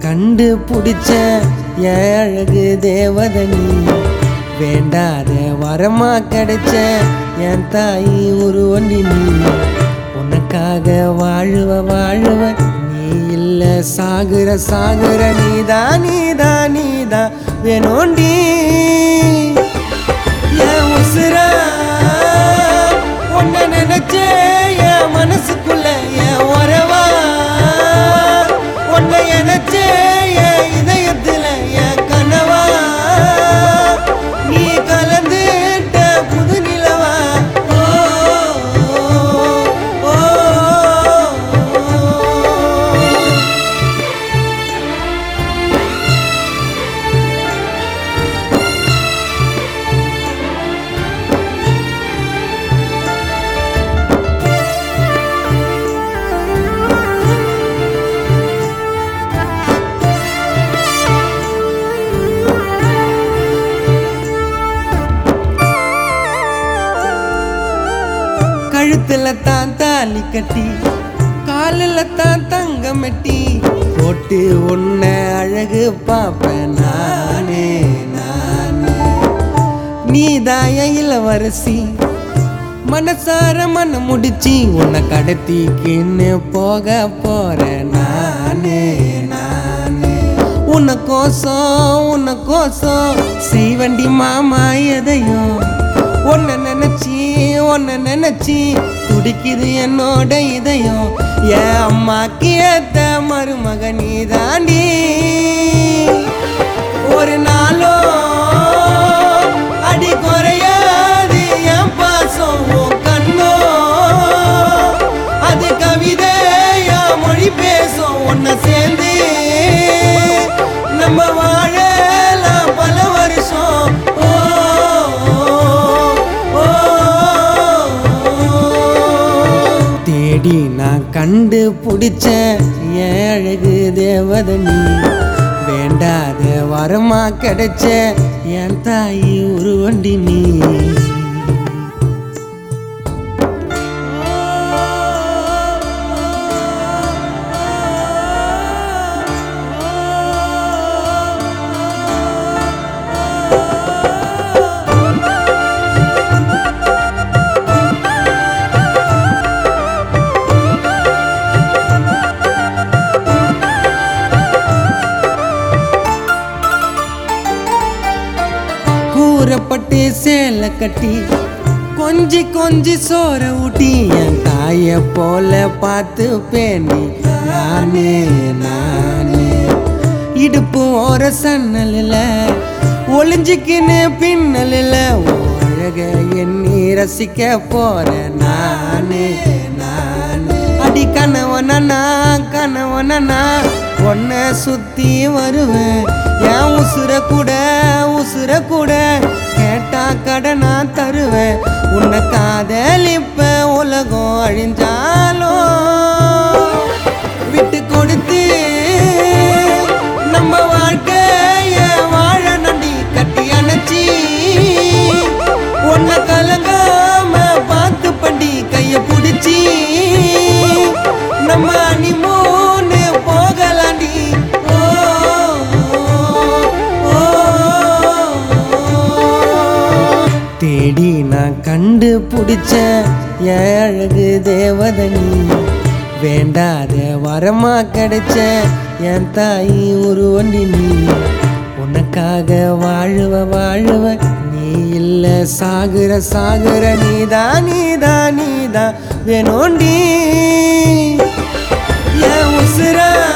கண்டு பிடிச்ச என் அழகு தேவதனி வேண்டாத வரமா கிடைச்ச என் தாய் உருவண்டி நீ உனக்காக வாழுவ வாழுவ நீ இல்ல சாகுற சாகுற நீதா நீதா நீதா வேணோண்டி என் உசுரா உன்னை நினைச்சே என் மனசுக்குள்ள என் உறவா உன்னை நினைச்சே என் இதயத்துல என் கனவா நீ கலந்துட்ட புது நிலவா ஓ, ஓ, ஓ. கழுத்துல தான் தாலி கட்டி காலில் தான் தங்கம் மெட்டி போட்டு உன்னை அழகு பார்ப்பேன் நானே நானே நீ தாய இளவரசி மனசார மன முடிச்சு உன்னை கடத்திக்கின்னு போக போறேன் நானே நானே உன்னை கோசம் உன்னை கோசம் செய்வண்டி மாமா எதையும் உன்னை நினைச்சி உன்னை நினைச்சி துடிக்குது என்னோட இதயம் என் அம்மாக்கு ஏத்த மருமக நீ தாண்டி ஒரு நாளோ அடி குறையாது என் பாசம் உன் கண்ணோ அது கவிதையா மொழி பேசும் உன்னை சேர்ந்து நம்ம வாழலாம் பல வருஷம் ஓ, ஓ, ஓ. தேடி நான் கண்டு பிடிச்ச என் அழகு தேவதனி வேண்டாத வரமா கிடைச்ச என் தாய் உருவண்டி நீ கூறப்பட்டு சேலை கட்டி கொஞ்சி கொஞ்சி சோற ஊட்டி என் தாய போல பார்த்து பேணி நானே நானே இடுப்பு ஓர சன்னலில் ஒளிஞ்சிக்கின்னு பின்னலில் அழக எண்ணி ரசிக்க போறேன் நானே நானே அடி கணவனா கணவனா உன்னை சுத்தி வருவேன் என் உசுர கூட உசுர கூட கேட்டா கடனா தருவேன் உன்னை காதலிப்ப உலகம் அழிஞ்சாலும் விட்டு கொடுத்து நம்ம வாழ்க்கைய வாழ நண்டி கட்டி அணைச்சி உன்னை கலங்காம பார்த்து பண்டி கைய பிடிச்சி நம்ம அனிமூன்னு போகலாண்டி ஓ, ஓ, ஓ. தேடி நான் கண்டு பிடிச்ச என் அழகு தேவதனி வேண்டாத வரமா கிடைச்ச என் தாய் உருவண்டி நீ உனக்காக வாழுவ வாழுவ நீ இல்ல சாகுற சாகுற நீதா நீதா நீதா வேணோண்டி என் உசுரா